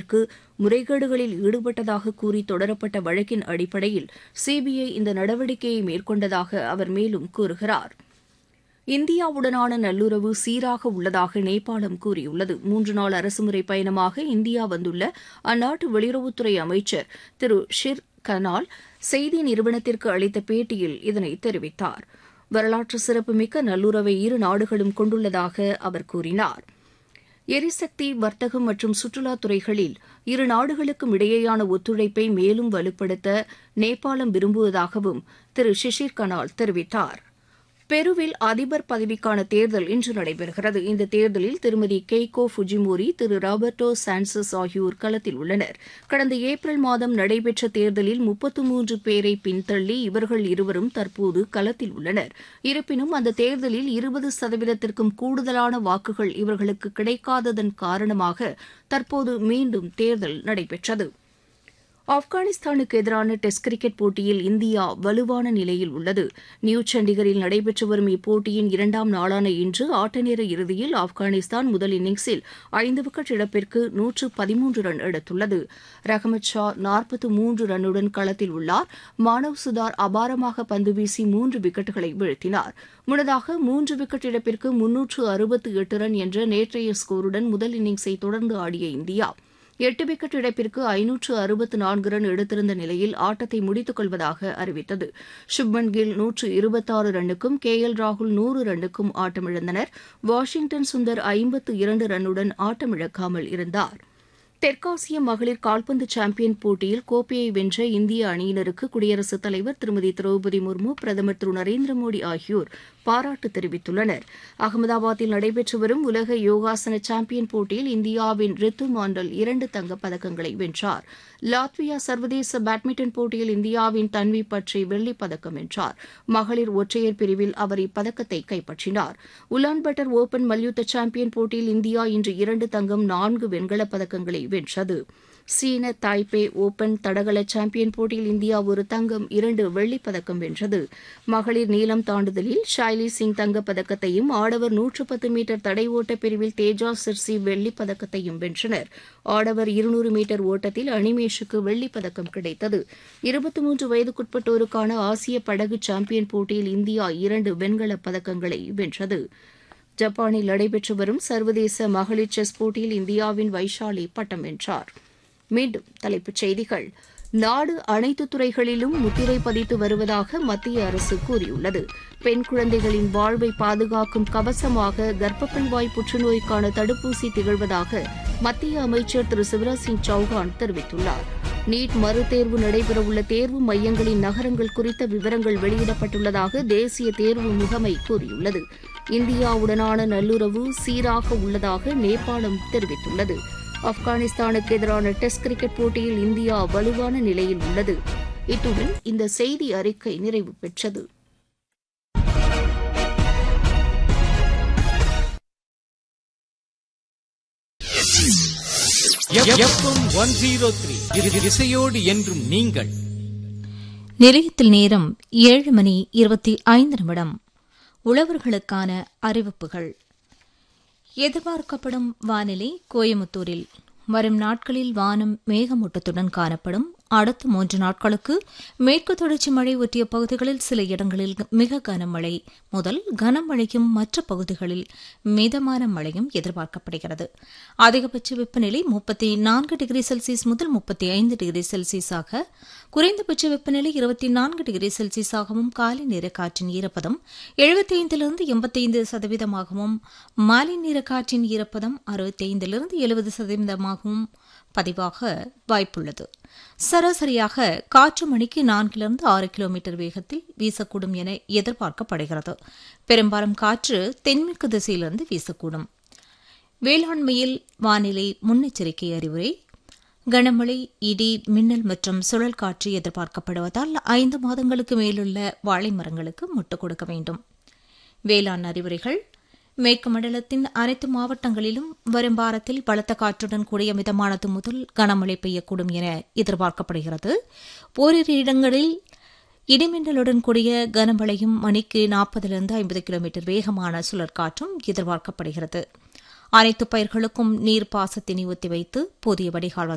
நிறுவனத்திற்கு முறைகேடுகளில் ஈடுபட்டதாக கூறி தொடரப்பட்ட வழக்கின் அடிப்படையில் சிபிஐ இந்த நடவடிக்கையை மேற்கொண்டதாக அவர் மேலும் கூறுகிறார் இந்தியாவுடனான நல்லுறவு சீராக உள்ளதாக நேபாளம் கூறியுள்ளது மூன்று நாள் அரசுமுறை பயணமாக இந்தியா வந்துள்ள அந்நாட்டு வெளியுறவுத்துறை அமைச்சர் திரு ஷிர் கனால் செய்தி நிறுவனத்திற்கு அளித்த பேட்டியில் இதனை தெரிவித்தார் வரலாற்று சிறப்புமிக்க நல்லுறவை இரு நாடுகளும் கொண்டுள்ளதாக அவர் கூறினார் எரிசக்தி வர்த்தகம் மற்றும் சுற்றுலாத் துறைகளில் இரு நாடுகளுக்கும் இடையேயான ஒத்துழைப்பை மேலும் வலுப்படுத்த நேபாளம் விரும்புவதாகவும் திரு ஷிஷிர் கனால் தெரிவித்தார் பெருவில் அதிபர் பதவிக்கான தேர்தல் இன்று நடைபெறுகிறது இந்த தேர்தலில் திருமதி கெய்கோ ஃபுஜிமோரி திரு ராபர்டோ சான்சஸ் ஆகியோர் களத்தில் உள்ளனர் கடந்த ஏப்ரல் மாதம் நடைபெற்ற தேர்தலில் முப்பத்து மூன்று பேரை பின்தள்ளி இவர்கள் இருவரும் தற்போது களத்தில் உள்ளனர் இருப்பினும் அந்த தேர்தலில் இருபது சதவீதத்திற்கும் கூடுதலான வாக்குகள் இவர்களுக்கு கிடைக்காததன் காரணமாக தற்போது மீண்டும் தேர்தல் நடைபெற்றது ஆப்கானிஸ்தானுக்கு எதிரான டெஸ்ட் கிரிக்கெட் போட்டியில் இந்தியா வலுவான நிலையில் உள்ளது நியூ சண்டிகரில் நடைபெற்று வரும் இப்போட்டியின் இரண்டாம் நாளான இன்று ஆட்டநேர இறுதியில் ஆப்கானிஸ்தான் முதல் இன்னிங்ஸில் ஐந்து விக்கெட் இழப்பிற்கு நூற்று பதிமூன்று ரன் எடுத்துள்ளது ரஹமத் ஷா நாற்பத்து மூன்று ரன்னுடன் களத்தில் உள்ளார் மானவ் சுதார் அபாரமாக பந்து வீசி மூன்று விக்கெட்டுகளை வீழ்த்தினார் முன்னதாக மூன்று விக்கெட் இழப்பிற்கு முன்னூற்று அறுபத்து எட்டு ரன் என்ற நேற்றைய ஸ்கோருடன் முதல் இன்னிங்ஸை தொடர்ந்து ஆடிய இந்தியா எட்டு விக்கெட் இழப்பிற்கு ஐநூற்று அறுபத்து நான்கு ரன் எடுத்திருந்த நிலையில் ஆட்டத்தை முடித்துக் கொள்வதாக அறிவித்தது சுப்மன் கில் நூற்று இருபத்தாறு ரன்னுக்கும் கே எல் ராகுல் நூறு ரன்னுக்கும் ஆட்டமிழந்தனர் வாஷிங்டன் சுந்தர் ஐம்பத்து இரண்டு ரன்னுடன் ஆட்டமிழக்காமல் இருந்தார் தெற்காசிய மகளிர் கால்பந்து சாம்பியன் போட்டியில் கோப்பையை வென்ற இந்திய அணியினருக்கு குடியரசுத் தலைவர் திருமதி திரௌபதி முர்மு பிரதமர் திரு நரேந்திர மோடி ஆகியோர் பாராட்டு தெரிவித்துள்ளனர் அகமதாபாத்தில் நடைபெற்று வரும் உலக யோகாசன சாம்பியன் போட்டியில் இந்தியாவின் ரித்து மாண்டல் இரண்டு தங்கப் பதக்கங்களை வென்றார் லாத்வியா சர்வதேச பேட்மிண்டன் போட்டியில் இந்தியாவின் தன்வி பற்றி வெள்ளிப் பதக்கம் வென்றார் மகளிர் ஒற்றையர் பிரிவில் அவர் இப்பதக்கத்தை கைப்பற்றினார் உலான்பட்டர் ஓபன் மல்யுத்த சாம்பியன் போட்டியில் இந்தியா இன்று இரண்டு தங்கம் நான்கு வெண்கலப் பதக்கங்களை வென்றது சீன தாய்பே ஓபன் தடகள சாம்பியன் போட்டியில் இந்தியா ஒரு தங்கம் இரண்டு வெள்ளிப் பதக்கம் வென்றது மகளிர் நீளம் தாண்டுதலில் ஷைலி சிங் தங்கப் பதக்கத்தையும் ஆடவர் நூற்று பத்து மீட்டர் தடை ஓட்ட பிரிவில் தேஜா சிர்சி வெள்ளிப் பதக்கத்தையும் வென்றனர் ஆடவர் இருநூறு மீட்டர் ஓட்டத்தில் அனிமேஷுக்கு வெள்ளிப் பதக்கம் கிடைத்தது இருபத்தி மூன்று வயதுக்குட்பட்டோருக்கான ஆசிய படகு சாம்பியன் போட்டியில் இந்தியா இரண்டு வெண்கலப் பதக்கங்களை வென்றது ஜப்பானில் நடைபெற்று வரும் சர்வதேச மகளிர் செஸ் போட்டியில் இந்தியாவின் வைஷாலி பட்டம் வென்றார் மீண்டும் தலைப்புச் செய்திகள் நாடு அனைத்து துறைகளிலும் முத்திரை பதித்து வருவதாக மத்திய அரசு கூறியுள்ளது பெண் குழந்தைகளின் வாழ்வை பாதுகாக்கும் கவசமாக கர்ப்பப்பை வாய் புற்றுநோய்க்கான தடுப்பூசி திகழ்வதாக மத்திய அமைச்சர் திரு சிவராஜ் சிங் சௌஹான் தெரிவித்துள்ளார் நீட் மறுதேர்வு நடைபெறவுள்ள தேர்வு மையங்களின் நகரங்கள் குறித்த விவரங்கள் வெளியிடப்பட்டுள்ளதாக தேசிய தேர்வு முகமை கூறியுள்ளது இந்தியாவுடனான நல்லுறவு சீராக உள்ளதாக நேபாளம் தெரிவித்துள்ளது ஆப்கானிஸ்தானுக்கு எதிரான டெஸ்ட் கிரிக்கெட் போட்டியில் இந்தியா வலுவான நிலையில் உள்ளது இத்துடன் இந்த செய்தி அறிக்கை நிறைவு பெற்றது எஃப்எம் ஒன் ஜீரோ த்ரீ இசையோடு என்றும் நீங்கள் நிலையத்தில் நேரம் ஏழு மணி இருபத்தி ஐந்து நிமிடம் உழவர்களுக்கான அறிவிப்புகள் எதிர்பார்க்கப்படும் வானிலை கோயமுத்தூரில் வரும் நாட்களில் வானம் மேகமூட்டத்துடன் காணப்படும் அடுத்த மூன்று நாட்களுக்கு மேற்கு தொடர்ச்சி மழை ஒட்டிய பகுதிகளில் சில இடங்களில் மிக கனமழை முதல் கனமழையும் மற்ற பகுதிகளில் மிதமான மழையும் எதிர்பார்க்கப்படுகிறது அதிகபட்ச வெப்பநிலை முப்பத்தி நான்கு டிகிரி செல்சியஸ் முதல் முப்பத்தி ஐந்து டிகிரி செல்சியஸாக குறைந்தபட்ச வெப்பநிலை இருபத்தி நான்கு டிகிரி செல்சியஸாகவும் காலை நேர காற்றின் ஈரப்பதம் எழுபத்தி ஐந்திலிருந்து எண்பத்தைந்து சதவீதமாகவும் மாலை நேர காற்றின் ஈரப்பதம் அறுபத்தி ஐந்திலிருந்து எழுபது சதவீதமாகவும் பதிவாக வாய்ப்புள்ளது சராசரியாக காற்று மணிக்கு நான்கிலிருந்து ஆறு கிலோமீட்டர் வேகத்தில் வீசக்கூடும் என எதிர்பார்க்கப்படுகிறது பெரும்பாலும் காற்று தென்மேற்கு திசையிலிருந்து வீசக்கூடும் வேளாண்மையில் வானிலை முன்னெச்சரிக்கை அறிவுரை கனமழை இடி மின்னல் மற்றும் சுழல் காற்று எதிர்பார்க்கப்படுவதால் ஐந்து மாதங்களுக்கு மேலுள்ள வாழை மரங்களுக்கு முட்டு கொடுக்க வேண்டும் வேளாண் அறிவுரைகள் மேற்கு மண்டலத்தின் அனைத்து மாவட்டங்களிலும் வரும் வாரத்தில் பலத்த காற்றுடன் கூடிய மிதமானது முதல் கனமழை பெய்யக்கூடும் என எதிர்பார்க்கப்படுகிறது ஓரிரு இடங்களில் இடிமின்னலுடன் கூடிய கனமழையும் மணிக்கு நாற்பதிலிருந்து ஐம்பது கிலோமீட்டர் வேகமான சுழற்காற்றும் எதிர்பார்க்கப்படுகிறது அனைத்து பயிர்களுக்கும் நீர் பாசத்தினை ஒத்திவைத்து போதிய வடிகால்